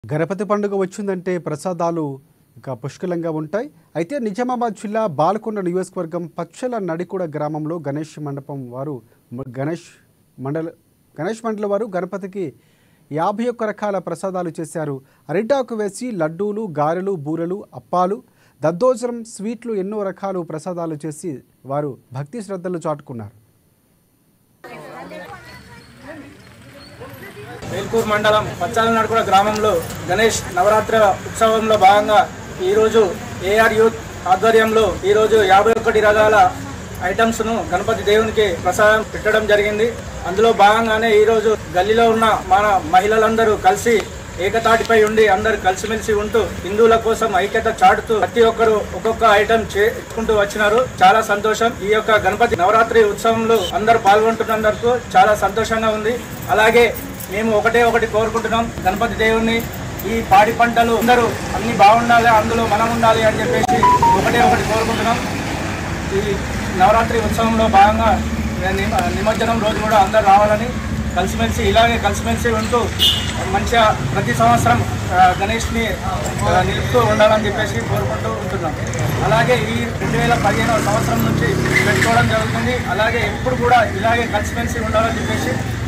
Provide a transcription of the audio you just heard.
గణపతి పండుగ వచ్చిందంటే ప్రసాదాలు ఇక పుష్కలంగా ఉంటాయి అయితే నిజామాబాద్ జిల్లా బాలకొండ నియోజకవర్గం పచ్చల నడికూడ గ్రామంలో గణేష్ మండపం వారు మ- గణేష్ మండల గణేష్ మండలి వారు గణపతికి యాభై ఒక్క రకాల ప్రసాదాలు చేశారు అరిటాకు వేసి లడ్డూలు గారెలు బూరెలు అప్పాలు దద్దోజనం స్వీట్లు ఎన్నో రకాలు ప్రసాదాలు చేసి వారు భక్తి శ్రద్ధలు చాటుకున్నారు వేల్పూర్ మండలం పచ్చాలనాడుకుడ గ్రామంలో గణేష్ నవరాత్రి ఉత్సవంలో భాగంగా ఈరోజు ఏఆర్ యూత్ ఆధ్వర్యంలో ఈరోజు యాభై ఒకటి రకాల ఐటమ్స్ను గణపతి దేవునికి ప్రసాదం పెట్టడం జరిగింది అందులో భాగంగానే ఈరోజు గల్లీలో ఉన్న మన మహిళలందరూ కలిసి ఏకతాటిపై ఉండి అందరు కలిసిమెలిసి ఉంటూ హిందువుల కోసం ఐక్యత చాటుతూ ప్రతి ఒక్కరు ఒక్కొక్క ఐటమ్ చేసుకుంటూ వచ్చినారు చాలా సంతోషం ఈ యొక్క గణపతి నవరాత్రి ఉత్సవంలో అందరు పాల్గొంటున్నందుకు చాలా సంతోషంగా ఉంది అలాగే మేము ఒకటే ఒకటి కోరుకుంటున్నాం గణపతి దేవుణ్ణి ఈ పాడి పంటలు అందరూ అన్ని బాగుండాలి అందులో మనం ఉండాలి అని చెప్పేసి ఒకటే ఒకటి కోరుకుంటున్నాం ఈ నవరాత్రి ఉత్సవంలో భాగంగా నిమ- నిమజ్జనం రోజు కూడా అందరు రావాలని కలిసిమెలిసి ఇలాగే కలిసిమెలిసి ఉంటూ మంచిగా ప్రతి సంవత్సరం ఆ, గణేష్ని ఆ, నిలుపుతూ ఉండాలని చెప్పేసి కోరుకుంటూ ఉంటున్నాం అలాగే ఈ రెండు వేల పదిహేనవ సంవత్సరం నుంచి పెట్టుకోవడం జరుగుతుంది అలాగే ఎప్పుడు కూడా ఇలాగే కలిసిమెలిసి ఉండాలని చెప్పేసి